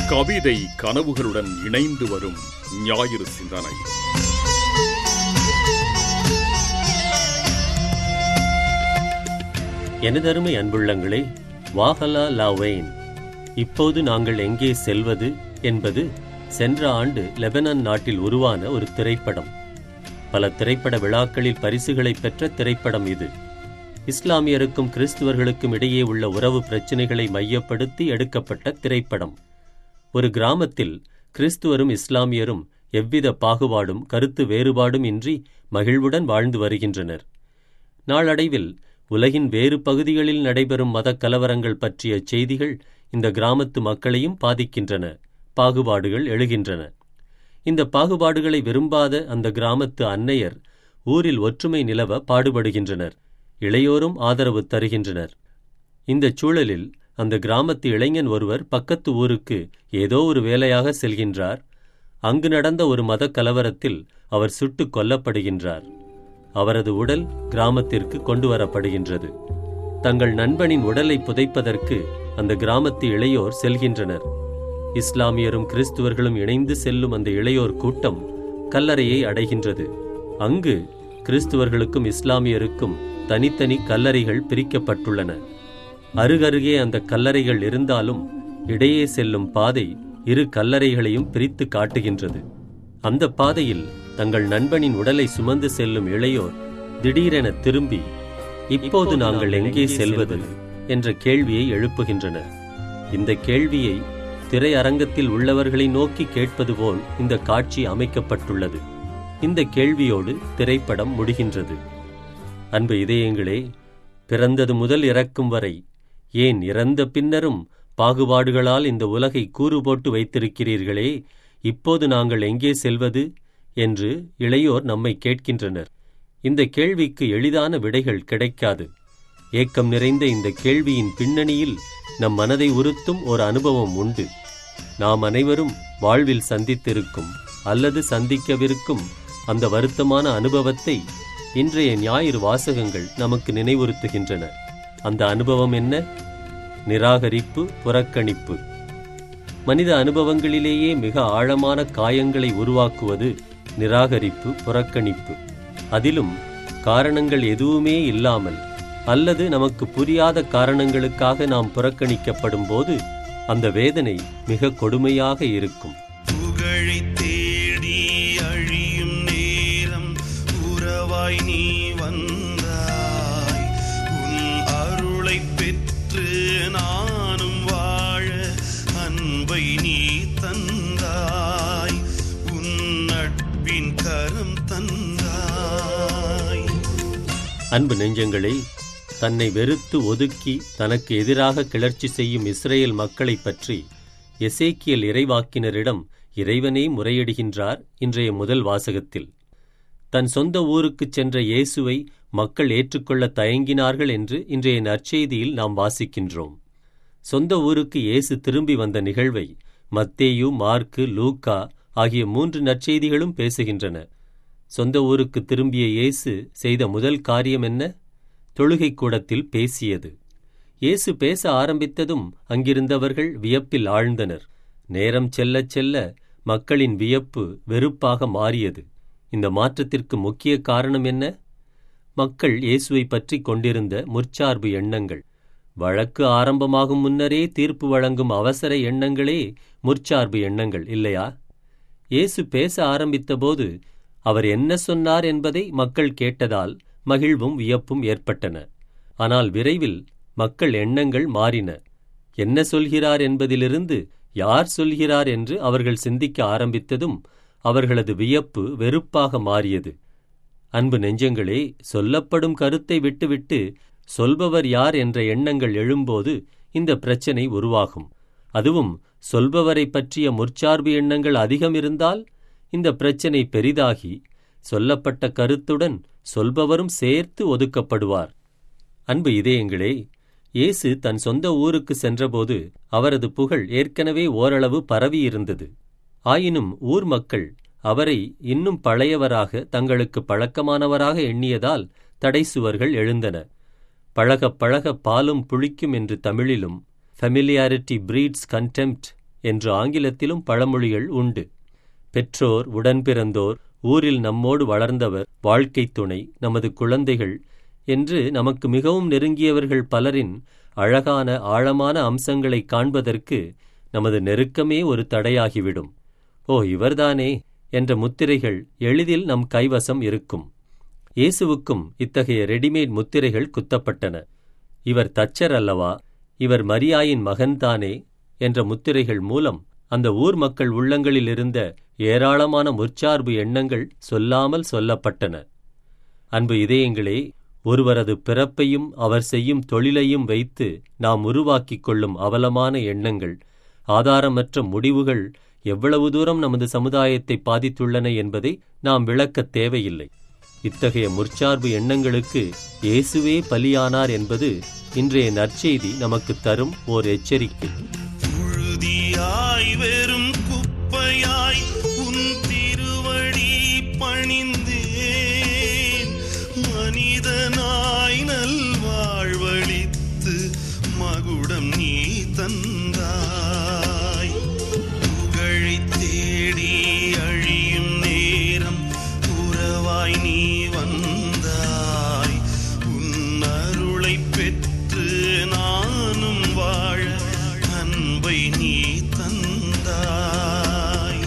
கவிதை கனவுகளுடன் இணைந்து வரும் ஞாயிறு சிந்தனை எனதருமை அன்புள்ளங்களே வாஹலா லாவெயின் இப்போது நாங்கள் எங்கே செல்வது என்பது சென்ற ஆண்டு லெபனான் நாட்டில் உருவான ஒரு திரைப்படம் பல திரைப்பட விழாக்களில் பரிசுகளை பெற்ற திரைப்படம் இது இஸ்லாமியருக்கும் கிறிஸ்துவர்களுக்கும் இடையே உள்ள உறவு பிரச்சினைகளை மையப்படுத்தி எடுக்கப்பட்ட திரைப்படம் ஒரு கிராமத்தில் கிறிஸ்துவரும் இஸ்லாமியரும் எவ்வித பாகுபாடும் கருத்து வேறுபாடும் இன்றி மகிழ்வுடன் வாழ்ந்து வருகின்றனர் நாளடைவில் உலகின் வேறு பகுதிகளில் நடைபெறும் மத கலவரங்கள் பற்றிய செய்திகள் இந்த கிராமத்து மக்களையும் பாதிக்கின்றன பாகுபாடுகள் எழுகின்றன இந்த பாகுபாடுகளை விரும்பாத அந்த கிராமத்து அன்னையர் ஊரில் ஒற்றுமை நிலவ பாடுபடுகின்றனர் இளையோரும் ஆதரவு தருகின்றனர் இந்தச் சூழலில் அந்த கிராமத்து இளைஞன் ஒருவர் பக்கத்து ஊருக்கு ஏதோ ஒரு வேலையாக செல்கின்றார் அங்கு நடந்த ஒரு மத கலவரத்தில் அவர் சுட்டுக் கொல்லப்படுகின்றார் அவரது உடல் கிராமத்திற்கு கொண்டு வரப்படுகின்றது தங்கள் நண்பனின் உடலை புதைப்பதற்கு அந்த கிராமத்து இளையோர் செல்கின்றனர் இஸ்லாமியரும் கிறிஸ்துவர்களும் இணைந்து செல்லும் அந்த இளையோர் கூட்டம் கல்லறையை அடைகின்றது அங்கு கிறிஸ்துவர்களுக்கும் இஸ்லாமியருக்கும் தனித்தனி கல்லறைகள் பிரிக்கப்பட்டுள்ளன அருகருகே அந்த கல்லறைகள் இருந்தாலும் இடையே செல்லும் பாதை இரு கல்லறைகளையும் பிரித்து காட்டுகின்றது அந்த பாதையில் தங்கள் நண்பனின் உடலை சுமந்து செல்லும் இளையோர் திடீரென திரும்பி இப்போது நாங்கள் எங்கே செல்வது என்ற கேள்வியை எழுப்புகின்றனர் இந்த கேள்வியை திரையரங்கத்தில் உள்ளவர்களை நோக்கி கேட்பது போல் இந்த காட்சி அமைக்கப்பட்டுள்ளது இந்த கேள்வியோடு திரைப்படம் முடிகின்றது அன்பு இதயங்களே பிறந்தது முதல் இறக்கும் வரை ஏன் இறந்த பின்னரும் பாகுபாடுகளால் இந்த உலகை கூறு போட்டு வைத்திருக்கிறீர்களே இப்போது நாங்கள் எங்கே செல்வது என்று இளையோர் நம்மை கேட்கின்றனர் இந்த கேள்விக்கு எளிதான விடைகள் கிடைக்காது ஏக்கம் நிறைந்த இந்த கேள்வியின் பின்னணியில் நம் மனதை உறுத்தும் ஒரு அனுபவம் உண்டு நாம் அனைவரும் வாழ்வில் சந்தித்திருக்கும் அல்லது சந்திக்கவிருக்கும் அந்த வருத்தமான அனுபவத்தை இன்றைய ஞாயிறு வாசகங்கள் நமக்கு நினைவுறுத்துகின்றன அந்த அனுபவம் என்ன நிராகரிப்பு புறக்கணிப்பு மனித அனுபவங்களிலேயே மிக ஆழமான காயங்களை உருவாக்குவது நிராகரிப்பு புறக்கணிப்பு அதிலும் காரணங்கள் எதுவுமே இல்லாமல் அல்லது நமக்கு புரியாத காரணங்களுக்காக நாம் புறக்கணிக்கப்படும் போது அந்த வேதனை மிக கொடுமையாக இருக்கும் புகழை தேடி அழியும் நேரம் உறவாய் நீ வந்தாய் உன் அருளை பெற்று நானும் வாழ அன்பை நீ தந்தாய் உன் நட்பின் கரம் தந்தாய் அன்பு நெஞ்சங்களே தன்னை வெறுத்து ஒதுக்கி தனக்கு எதிராக கிளர்ச்சி செய்யும் இஸ்ரேல் மக்களைப் பற்றி எசேக்கியல் இறைவாக்கினரிடம் இறைவனே முறையிடுகின்றார் இன்றைய முதல் வாசகத்தில் தன் சொந்த ஊருக்குச் சென்ற இயேசுவை மக்கள் ஏற்றுக்கொள்ள தயங்கினார்கள் என்று இன்றைய நற்செய்தியில் நாம் வாசிக்கின்றோம் சொந்த ஊருக்கு இயேசு திரும்பி வந்த நிகழ்வை மத்தேயு மார்க்கு லூக்கா ஆகிய மூன்று நற்செய்திகளும் பேசுகின்றன சொந்த ஊருக்கு திரும்பிய இயேசு செய்த முதல் காரியம் என்ன தொழுகை கூடத்தில் பேசியது இயேசு பேச ஆரம்பித்ததும் அங்கிருந்தவர்கள் வியப்பில் ஆழ்ந்தனர் நேரம் செல்லச் செல்ல மக்களின் வியப்பு வெறுப்பாக மாறியது இந்த மாற்றத்திற்கு முக்கிய காரணம் என்ன மக்கள் இயேசுவை பற்றி கொண்டிருந்த முற்சார்பு எண்ணங்கள் வழக்கு ஆரம்பமாகும் முன்னரே தீர்ப்பு வழங்கும் அவசர எண்ணங்களே முற்சார்பு எண்ணங்கள் இல்லையா இயேசு பேச ஆரம்பித்தபோது அவர் என்ன சொன்னார் என்பதை மக்கள் கேட்டதால் மகிழ்வும் வியப்பும் ஏற்பட்டன ஆனால் விரைவில் மக்கள் எண்ணங்கள் மாறின என்ன சொல்கிறார் என்பதிலிருந்து யார் சொல்கிறார் என்று அவர்கள் சிந்திக்க ஆரம்பித்ததும் அவர்களது வியப்பு வெறுப்பாக மாறியது அன்பு நெஞ்சங்களே சொல்லப்படும் கருத்தை விட்டுவிட்டு சொல்பவர் யார் என்ற எண்ணங்கள் எழும்போது இந்த பிரச்சனை உருவாகும் அதுவும் சொல்பவரை பற்றிய முற்சார்பு எண்ணங்கள் அதிகம் இருந்தால் இந்த பிரச்சனை பெரிதாகி சொல்லப்பட்ட கருத்துடன் சொல்பவரும் சேர்த்து ஒதுக்கப்படுவார் அன்பு இதயங்களே இயேசு தன் சொந்த ஊருக்கு சென்றபோது அவரது புகழ் ஏற்கனவே ஓரளவு பரவியிருந்தது ஆயினும் ஊர் மக்கள் அவரை இன்னும் பழையவராக தங்களுக்கு பழக்கமானவராக எண்ணியதால் தடை சுவர்கள் எழுந்தன பழகப் பழக பாலும் புளிக்கும் என்று தமிழிலும் ஃபெமிலியாரிட்டி பிரீட்ஸ் கண்டெம்ட் என்று ஆங்கிலத்திலும் பழமொழிகள் உண்டு பெற்றோர் உடன்பிறந்தோர் ஊரில் நம்மோடு வளர்ந்தவர் வாழ்க்கைத் துணை நமது குழந்தைகள் என்று நமக்கு மிகவும் நெருங்கியவர்கள் பலரின் அழகான ஆழமான அம்சங்களை காண்பதற்கு நமது நெருக்கமே ஒரு தடையாகிவிடும் ஓ இவர்தானே என்ற முத்திரைகள் எளிதில் நம் கைவசம் இருக்கும் இயேசுவுக்கும் இத்தகைய ரெடிமேட் முத்திரைகள் குத்தப்பட்டன இவர் தச்சர் அல்லவா இவர் மரியாயின் மகன்தானே என்ற முத்திரைகள் மூலம் அந்த ஊர் மக்கள் உள்ளங்களில் இருந்த ஏராளமான முற்சார்பு எண்ணங்கள் சொல்லாமல் சொல்லப்பட்டன அன்பு இதயங்களே ஒருவரது பிறப்பையும் அவர் செய்யும் தொழிலையும் வைத்து நாம் உருவாக்கிக் கொள்ளும் அவலமான எண்ணங்கள் ஆதாரமற்ற முடிவுகள் எவ்வளவு தூரம் நமது சமுதாயத்தை பாதித்துள்ளன என்பதை நாம் விளக்கத் தேவையில்லை இத்தகைய முற்சார்பு எண்ணங்களுக்கு இயேசுவே பலியானார் என்பது இன்றைய நற்செய்தி நமக்கு தரும் ஓர் எச்சரிக்கை புழுதியாய் வெறும் குப்பையாய் உன் திருவடி பணிந்தேன் மனிதனாய் நல்வாழ்வழித்து மகுடம் நீ தந்தாய் புகழை தேடி அழியும் நேரம் உறவாய் நீ வந்தாய் உன் அருளை பெற்று நானும் வாழ அன்பை நீ தந்தாய்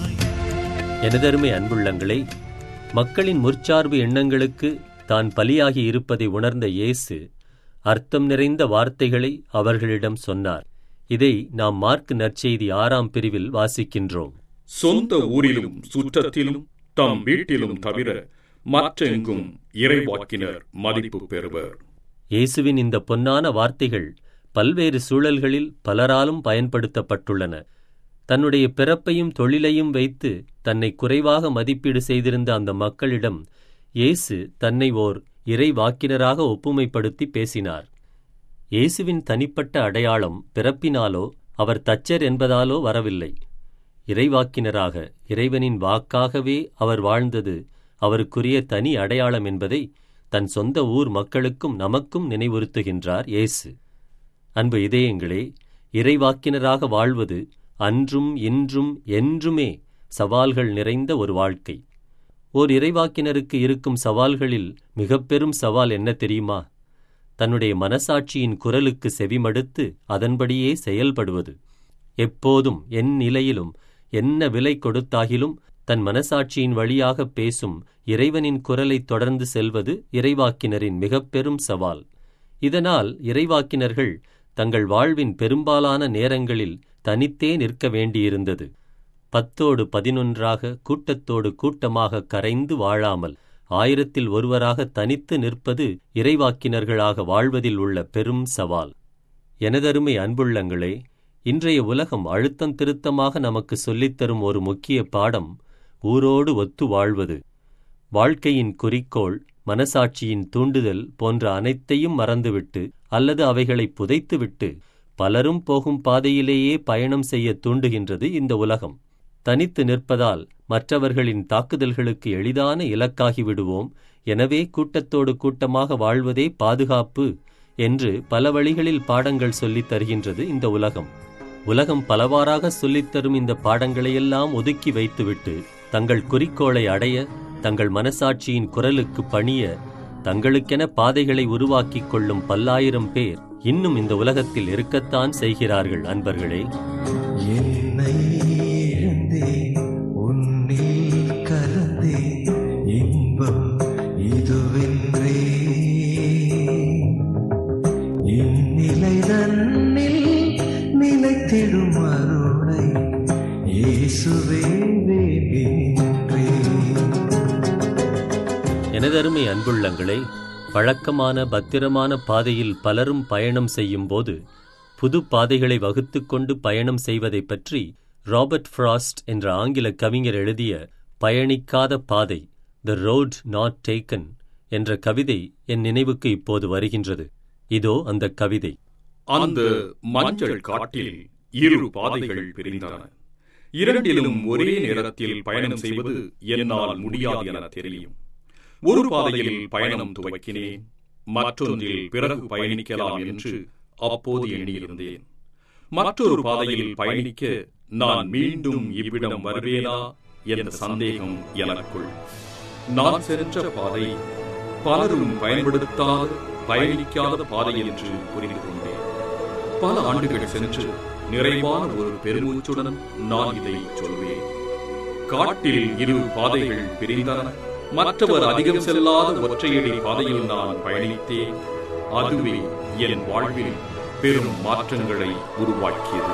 எனதருமை அன்புள்ளங்களே மக்களின் முற்சார்பு எண்ணங்களுக்கு தான் பலியாகி இருப்பதை உணர்ந்த இயேசு அர்த்தம் நிறைந்த வார்த்தைகளை அவர்களிடம் சொன்னார் இதை நாம் மார்க் நற்செய்தி ஆறாம் பிரிவில் வாசிக்கின்றோம் சொந்த ஊரிலும் சுற்றத்திலும் தம் வீட்டிலும் தவிர மற்றெங்கும் இறைவாக்கினர் மதிப்பு பெறுவர் இயேசுவின் இந்த பொன்னான வார்த்தைகள் பல்வேறு சூழல்களில் பலராலும் பயன்படுத்தப்பட்டுள்ளன தன்னுடைய பிறப்பையும் தொழிலையும் வைத்து தன்னை குறைவாக மதிப்பீடு செய்திருந்த அந்த மக்களிடம் இயேசு தன்னை ஓர் இறைவாக்கினராக ஒப்புமைப்படுத்தி பேசினார் இயேசுவின் தனிப்பட்ட அடையாளம் பிறப்பினாலோ அவர் தச்சர் என்பதாலோ வரவில்லை இறைவாக்கினராக இறைவனின் வாக்காகவே அவர் வாழ்ந்தது அவருக்குரிய தனி அடையாளம் என்பதை தன் சொந்த ஊர் மக்களுக்கும் நமக்கும் நினைவுறுத்துகின்றார் இயேசு அன்பு இதயங்களே இறைவாக்கினராக வாழ்வது அன்றும் இன்றும் என்றுமே சவால்கள் நிறைந்த ஒரு வாழ்க்கை ஓர் இறைவாக்கினருக்கு இருக்கும் சவால்களில் மிகப் பெரும் சவால் என்ன தெரியுமா தன்னுடைய மனசாட்சியின் குரலுக்கு செவிமடுத்து அதன்படியே செயல்படுவது எப்போதும் என் நிலையிலும் என்ன விலை கொடுத்தாகிலும் தன் மனசாட்சியின் வழியாக பேசும் இறைவனின் குரலை தொடர்ந்து செல்வது இறைவாக்கினரின் மிகப் பெரும் சவால் இதனால் இறைவாக்கினர்கள் தங்கள் வாழ்வின் பெரும்பாலான நேரங்களில் தனித்தே நிற்க வேண்டியிருந்தது பத்தோடு பதினொன்றாக கூட்டத்தோடு கூட்டமாக கரைந்து வாழாமல் ஆயிரத்தில் ஒருவராக தனித்து நிற்பது இறைவாக்கினர்களாக வாழ்வதில் உள்ள பெரும் சவால் எனதருமை அன்புள்ளங்களே இன்றைய உலகம் அழுத்தம் திருத்தமாக நமக்கு சொல்லித்தரும் ஒரு முக்கிய பாடம் ஊரோடு ஒத்து வாழ்வது வாழ்க்கையின் குறிக்கோள் மனசாட்சியின் தூண்டுதல் போன்ற அனைத்தையும் மறந்துவிட்டு அல்லது அவைகளை புதைத்துவிட்டு பலரும் போகும் பாதையிலேயே பயணம் செய்ய தூண்டுகின்றது இந்த உலகம் தனித்து நிற்பதால் மற்றவர்களின் தாக்குதல்களுக்கு எளிதான இலக்காகி விடுவோம் எனவே கூட்டத்தோடு கூட்டமாக வாழ்வதே பாதுகாப்பு என்று பல வழிகளில் பாடங்கள் சொல்லித் தருகின்றது இந்த உலகம் உலகம் பலவாறாக சொல்லித்தரும் இந்த பாடங்களையெல்லாம் ஒதுக்கி வைத்துவிட்டு தங்கள் குறிக்கோளை அடைய தங்கள் மனசாட்சியின் குரலுக்கு பணிய தங்களுக்கென பாதைகளை உருவாக்கிக் கொள்ளும் பல்லாயிரம் பேர் இன்னும் இந்த உலகத்தில் இருக்கத்தான் செய்கிறார்கள் அன்பர்களே என்னை இழந்தேன் உன்னில் கலந்தேன் இன்பம் இதுவென்றே இந்நிலை தன்னில் நிலைத்திடும் அருளை இயேசுவே வேண்டுகின்றேன் எனதருமை அன்புள்ளங்களே பழக்கமான பத்திரமான பாதையில் பலரும் பயணம் செய்யும்போது புது பாதைகளை வகுத்துக்கொண்டு பயணம் செய்வதைப் பற்றி ராபர்ட் ஃப்ராஸ்ட் என்ற ஆங்கில கவிஞர் எழுதிய பயணிக்காத பாதை த ரோட் நாட் டேக்கன் என்ற கவிதை என் நினைவுக்கு இப்போது வருகின்றது இதோ அந்த கவிதை அந்த மஞ்சள் காட்டில் இரு பாதைகள் பிரிந்தன இரண்டிலும் ஒரே நேரத்தில் பயணம் செய்வது என்னால் முடியாது என தெரியும் ஒரு பாதையில் பயணம் துவக்கினேன் மற்றொன்றில் பிறகு பயணிக்கலாம் என்று அப்போது எண்ணியிருந்தேன் மற்றொரு பாதையில் பயணிக்க நான் மீண்டும் இவ்விடம் வருவேனா என்ற சந்தேகம் எனக்குள் நான் சென்ற பாதை பலரும் பயன்படுத்தாத பயணிக்காத பாதை என்று புரிந்து கொண்டேன் பல ஆண்டுகள் சென்று நிறைவான ஒரு பெருமூச்சுடன் நான் இதை சொல்வேன் காட்டில் இரு பாதைகள் பிரிந்தன மற்றவர் அதிகம் செல்லாத ஒற்றையடி பாதையில் நான் பயணித்தேன் அதுவே என் வாழ்வில் பெரும் மாற்றங்களை உருவாக்கியது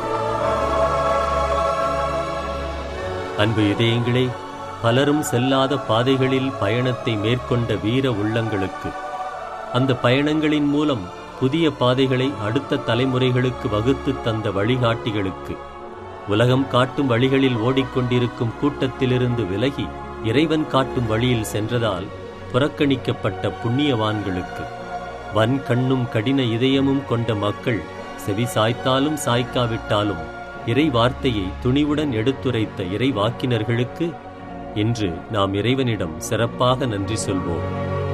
அன்பு இதயங்களே பலரும் செல்லாத பாதைகளில் பயணத்தை மேற்கொண்ட வீர உள்ளங்களுக்கு அந்த பயணங்களின் மூலம் புதிய பாதைகளை அடுத்த தலைமுறைகளுக்கு வகுத்துத் தந்த வழிகாட்டிகளுக்கு உலகம் காட்டும் வழிகளில் ஓடிக்கொண்டிருக்கும் கூட்டத்திலிருந்து விலகி இறைவன் காட்டும் வழியில் சென்றதால் புறக்கணிக்கப்பட்ட புண்ணியவான்களுக்கு வன் கண்ணும் கடின இதயமும் கொண்ட மக்கள் செவி சாய்த்தாலும் சாய்க்காவிட்டாலும் இறை வார்த்தையை துணிவுடன் எடுத்துரைத்த இறை வாக்கினர்களுக்கு இன்று நாம் இறைவனிடம் சிறப்பாக நன்றி சொல்வோம்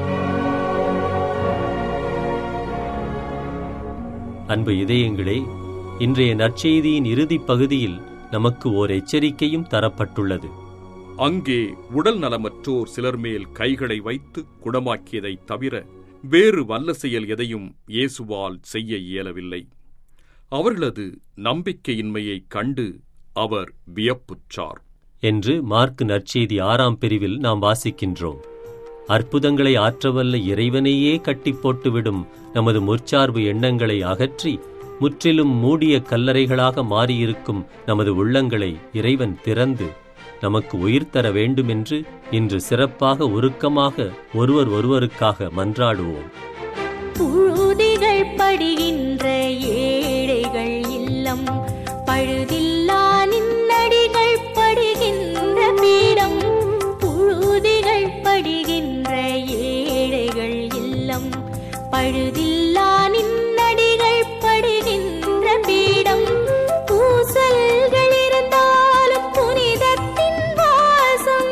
அன்பு இதயங்களே இன்றைய நற்செய்தியின் இறுதிப் பகுதியில் நமக்கு ஓர் எச்சரிக்கையும் தரப்பட்டுள்ளது அங்கே உடல் நலமற்றோர் சிலர் மேல் கைகளை வைத்து குணமாக்கியதை தவிர வேறு வல்ல செயல் எதையும் இயேசுவால் செய்ய இயலவில்லை அவர்களது நம்பிக்கையின்மையைக் கண்டு அவர் வியப்புற்றார் என்று மார்க் நற்செய்தி ஆறாம் பிரிவில் நாம் வாசிக்கின்றோம் அற்புதங்களை ஆற்றவல்ல இறைவனையே கட்டி போட்டுவிடும் நமது முற்சார்பு எண்ணங்களை அகற்றி முற்றிலும் மூடிய கல்லறைகளாக மாறியிருக்கும் நமது உள்ளங்களை இறைவன் திறந்து நமக்கு உயிர் தர வேண்டுமென்று இன்று சிறப்பாக உருக்கமாக ஒருவர் ஒருவருக்காக மன்றாடுவோம் புழுதிகள் படுகின்ற ஏழைகள் இல்லம் பழுதில்லா நின்னடிகள் படுகின்ற பீடம் புழுதிகள் படுகின்ற ஏழைகள் இல்லம் பழுதில்லா நின்னடிகள் படுகின்ற பீடம் பூசல்கள் இருந்தாலும் புனிதத்தின் வாசம்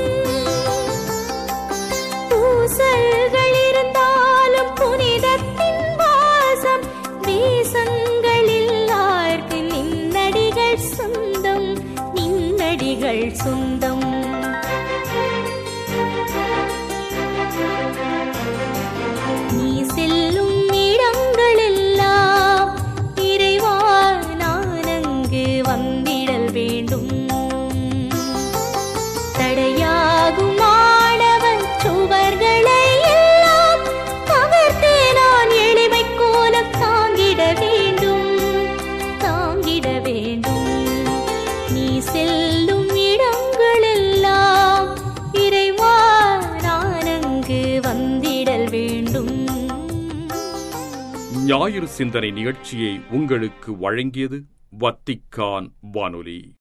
பூசல்கள் இருந்தாலும் புனிதத்தின் வாசம் தேசங்களில்லார்க்கு நின்னடிகள் சொந்தம் நின்னடிகள் சொந்தம் நீ செல்லும் இடங்களெல்லாம் இறைவா நான் அங்கு வந்திடல் வேண்டும் தடையாகும் ஆணவன் சுவர்களை எல்லாம் தகர்த்தே நான் எளிமை கோலம் தாங்கிட வேண்டும் தாங்கிட வேண்டும் நீ செல்லும் இடங்களெல்லாம் இறைவா நான் அங்கு வந்திடல் வேண்டும் ஞாயிறு சிந்தனை நிகழ்ச்சியை உங்களுக்கு வழங்கியது வத்திக்கான் வானொலி